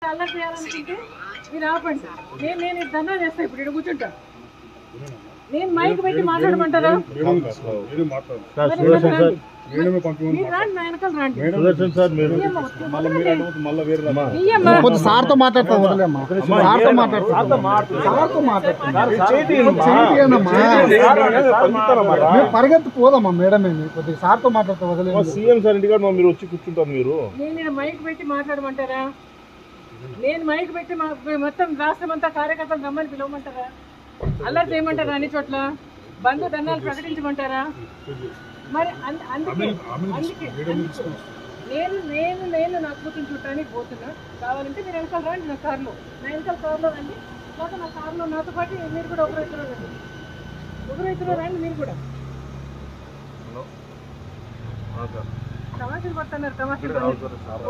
అల్లరి చేయాలనుకుంటే మీరు ఆపండి నేను నేను ఇది దందా చేస్తా ఇప్పుడు ఇక్కడ కూర్చుంటా నేను మైక్ పెట్టి మాట్లాడమంటారా మేడం మేడం మాట్లాడండి మరి ఇక్కడ రండి. మేడమే పంపించమని మీరు రండి నా వెనకాల రండి సుదర్శన్ సార్ మీరు ఇయ్యమ్మా, మళ్ళీ మీరు అడగదు మళ్ళీ వేరే రకం. ఇయ్యమ్మా. కొంచెం సార్తో మాట్లాడతాం వదిలేమ్మా సార్తో మాట్లాడతాం సార్తో మాట్లాడతాం మేము పరిగెత్తి పోదామా మేడమే కొద్దిగా సార్తో మాట్లాడతాం మా వదిలేము సీఎం సార్ ఇంటికాడ మా మీరు వచ్చి కూర్చుంటారు మీరు నేను ఈడ మైక్ పెట్టి మాట్లాడమంటారా నేను మైక్ పెట్టి మా మొత్తం రాష్ట్రం అంతా కార్యకర్తలు రమ్మని పిలవమంటారా అల్లరి చేయమంటారా అన్ని చోట్ల బంధు దండాలు ప్రకటించమంటారా మరి అంద- అందుకే అందుకే నేను నేను నేను నా కూతురు చూడటానికి పోతున్నా కావాలంటే మీరు వెనకాల రండి నా కార్లో నా వెనకాల కార్లో రండి లేకపోతే నా కార్లో నాతో పాటు మీరు కూడా ఒకరు ఇద్దరు రండి ఒకరు ఇద్దరు రండి మీరు కూడా తమాషలు పడుతున్నారు తమాషలు